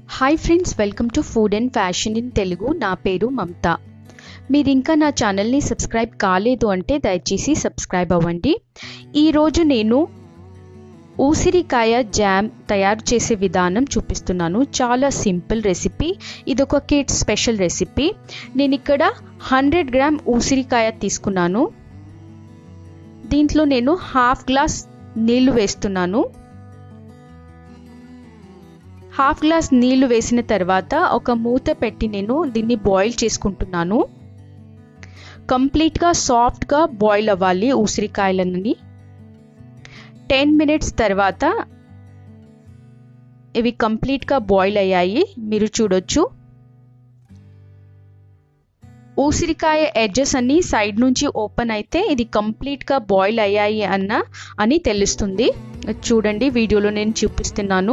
hi friends welcome to food and fashion in Telugu నా పేరు మమత మీరు ఇంకా నా ఛానల్ని సబ్స్క్రైబ్ కాలేదు అంటే దయచేసి సబ్స్క్రైబ్ అవ్వండి ఈరోజు నేను ఊసిరికాయ జామ్ తయారు చేసే విధానం చూపిస్తున్నాను చాలా సింపుల్ రెసిపీ ఇది ఒక కిడ్ స్పెషల్ రెసిపీ నేను ఇక్కడ హండ్రెడ్ గ్రామ్ ఊసిరికాయ తీసుకున్నాను దీంట్లో నేను హాఫ్ గ్లాస్ నీళ్లు వేస్తున్నాను హాఫ్ గ్లాస్ నీళ్లు వేసిన తర్వాత ఒక మూత పెట్టి నేను దీన్ని బాయిల్ చేసుకుంటున్నాను కంప్లీట్గా సాఫ్ట్గా బాయిల్ అవ్వాలి ఉసిరికాయలని టెన్ మినిట్స్ తర్వాత ఇవి కంప్లీట్గా బాయిల్ అయ్యాయి మీరు చూడొచ్చు ఊసిరికాయ ఎడ్జెస్ అన్ని సైడ్ నుంచి ఓపెన్ అయితే ఇది కంప్లీట్గా బాయిల్ అయ్యాయి అన్న అని తెలుస్తుంది చూడండి వీడియోలో నేను చూపిస్తున్నాను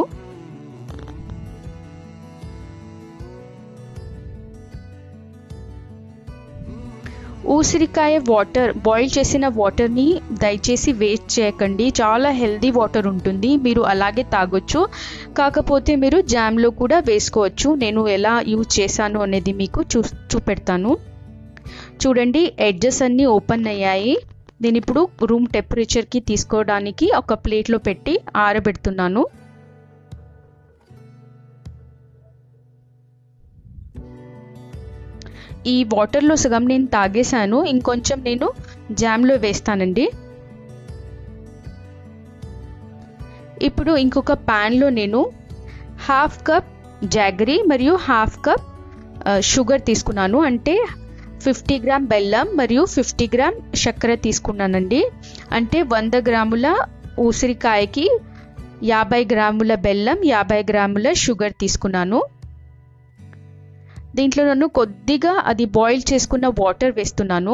ఊసిరికాయ వాటర్ బాయిల్ చేసిన వాటర్ని దయచేసి వేస్ట్ చేయకండి చాలా హెల్దీ వాటర్ ఉంటుంది మీరు అలాగే తాగొచ్చు కాకపోతే మీరు జామ్లో కూడా వేసుకోవచ్చు నేను ఎలా యూజ్ చేశాను అనేది మీకు చూ చూపెడతాను చూడండి ఎడ్జెస్ అన్నీ ఓపెన్ అయ్యాయి నేను ఇప్పుడు రూమ్ టెంపరేచర్కి తీసుకోవడానికి ఒక ప్లేట్లో పెట్టి ఆరబెడుతున్నాను ఈ వాటర్లో సగం నేను తాగేశాను ఇంకొంచెం నేను జామ్లో వేస్తానండి ఇప్పుడు ఇంకొక ప్యాన్లో నేను హాఫ్ కప్ జాగరీ మరియు హాఫ్ కప్ షుగర్ తీసుకున్నాను అంటే ఫిఫ్టీ గ్రామ్ బెల్లం మరియు ఫిఫ్టీ గ్రామ్ చక్కెర తీసుకున్నానండి అంటే వంద గ్రాముల ఉసిరికాయకి యాభై గ్రాముల బెల్లం యాభై గ్రాముల షుగర్ తీసుకున్నాను దీంట్లో నన్ను కొద్దిగా అది బాయిల్ చేసుకున్న వాటర్ వేస్తున్నాను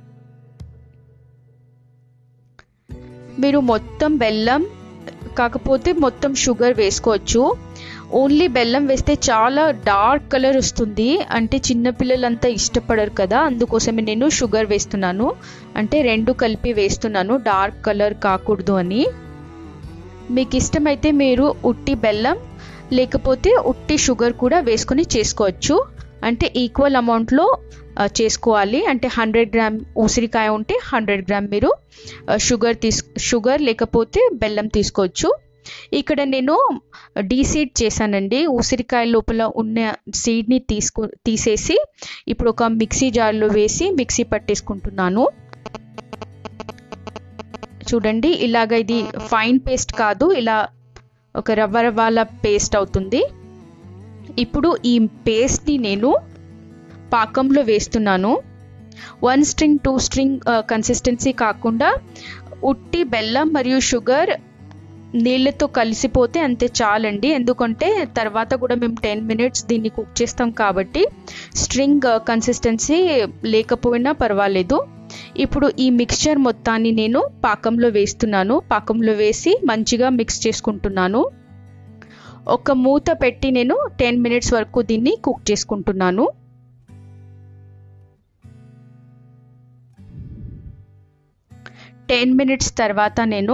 మీరు మొత్తం బెల్లం కాకపోతే మొత్తం షుగర్ వేసుకోవచ్చు ఓన్లీ బెల్లం వేస్తే చాలా డార్క్ కలర్ వస్తుంది అంటే చిన్నపిల్లలంతా ఇష్టపడరు కదా అందుకోసమే నేను షుగర్ వేస్తున్నాను అంటే రెండు కలిపి వేస్తున్నాను డార్క్ కలర్ కాకూడదు అని మీకు ఇష్టమైతే మీరు ఉట్టి బెల్లం లేకపోతే ఉట్టి షుగర్ కూడా వేసుకొని చేసుకోవచ్చు అంటే ఈక్వల్ అమౌంట్లో చేసుకోవాలి అంటే హండ్రెడ్ గ్రామ్ ఉసిరికాయ ఉంటే హండ్రెడ్ గ్రామ్ మీరు షుగర్ తీసు షుగర్ లేకపోతే బెల్లం తీసుకోవచ్చు ఇక్కడ నేను డీసీడ్ చేశానండి ఉసిరికాయ లోపల ఉన్న సీడ్ని తీసుకు తీసేసి ఇప్పుడు ఒక మిక్సీ జార్లో వేసి మిక్సీ పట్టేసుకుంటున్నాను చూడండి ఇలాగ ఇది ఫైన్ పేస్ట్ కాదు ఇలా ఒక రవ్వ రవ్వాల పేస్ట్ అవుతుంది ఇప్పుడు ఈ పేస్ట్ని నేను పాకంలో వేస్తున్నాను one string two string consistency కాకుండా ఉట్టి బెల్లం మరియు షుగర్ నీళ్ళతో కలిసిపోతే అంతే చాలండి ఎందుకంటే తర్వాత కూడా మేము టెన్ మినిట్స్ దీన్ని కుక్ చేస్తాం కాబట్టి స్ట్రింగ్ కన్సిస్టెన్సీ లేకపోయినా పర్వాలేదు ఇప్పుడు ఈ మిక్స్చర్ మొత్తాన్ని నేను పాకంలో వేస్తున్నాను పాకంలో వేసి మంచిగా మిక్స్ చేసుకుంటున్నాను ఒక మూత పెట్టి నేను టెన్ మినిట్స్ వరకు దీన్ని కుక్ చేసుకుంటున్నాను టెన్ మినిట్స్ తర్వాత నేను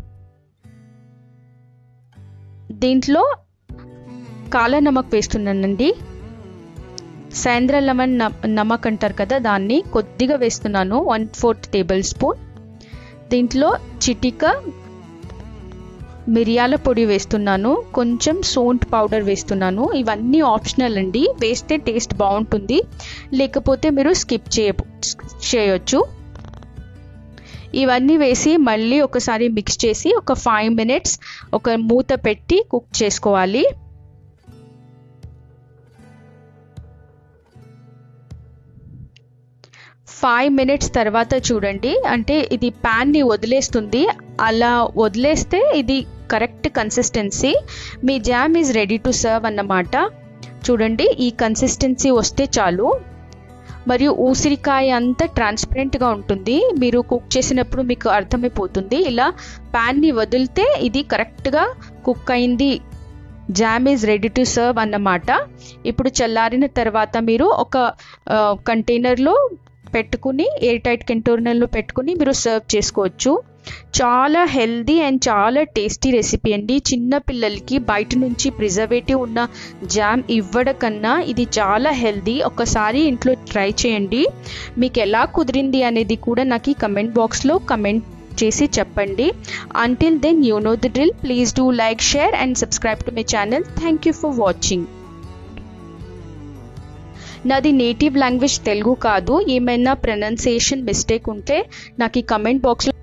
దీంట్లో కాల నమక్ వేస్తున్నానండి సాయంద్ర లెమన్ నమక్ అంటారు కదా దాన్ని కొద్దిగా వేస్తున్నాను వన్ ఫోర్త్ టేబుల్ స్పూన్ దీంట్లో చిటిక మిరియాల పొడి వేస్తున్నాను కొంచెం సోంట్ పౌడర్ వేస్తున్నాను ఇవన్నీ ఆప్షనల్ అండి వేస్తే టేస్ట్ బాగుంటుంది లేకపోతే మీరు స్కిప్ చేయ చేయొచ్చు ఇవన్నీ వేసి మళ్ళీ ఒకసారి మిక్స్ చేసి ఒక ఫైవ్ మినిట్స్ ఒక మూత పెట్టి కుక్ చేసుకోవాలి ఫైవ్ మినిట్స్ తర్వాత చూడండి అంటే ఇది ప్యాన్ని వదిలేస్తుంది అలా వదిలేస్తే ఇది కరెక్ట్ కన్సిస్టెన్సీ మీ jam is ready to serve అన్నమాట చూడండి ఈ కన్సిస్టెన్సీ వస్తే చాలు మరియు ఊసిరికాయ అంతా ట్రాన్స్పరెంట్గా ఉంటుంది మీరు కుక్ చేసినప్పుడు మీకు అర్థమైపోతుంది ఇలా ప్యాన్ని వదిలితే ఇది కరెక్ట్గా కుక్ అయింది jam is ready to serve అన్నమాట ఇప్పుడు చల్లారిన తర్వాత మీరు ఒక కంటైనర్లో పెట్టుకుని ఎయిర్ టైట్ కంటోనర్లో పెట్టుకుని మీరు సర్వ్ చేసుకోవచ్చు చాలా హెల్దీ అండ్ చాలా టేస్టీ రెసిపీ అండి చిన్న పిల్లలకి బయట నుంచి ప్రిజర్వేటివ్ ఉన్న జామ్ ఇవ్వడం కన్నా ఇది చాలా హెల్దీ ఒకసారి ఇంట్లో ట్రై చేయండి మీకు ఎలా కుదిరింది అనేది కూడా నాకు ఈ కమెంట్ బాక్స్లో కమెంట్ చేసి చెప్పండి until then you know the drill please do like share and subscribe to my channel thank you for watching నాది నేటివ్ లాంగ్వేజ్ తెలుగు కాదు ఏమైనా ప్రొనౌన్సియేషన్ మిస్టేక్ ఉంటే నాకు ఈ కమెంట్ బాక్స్లో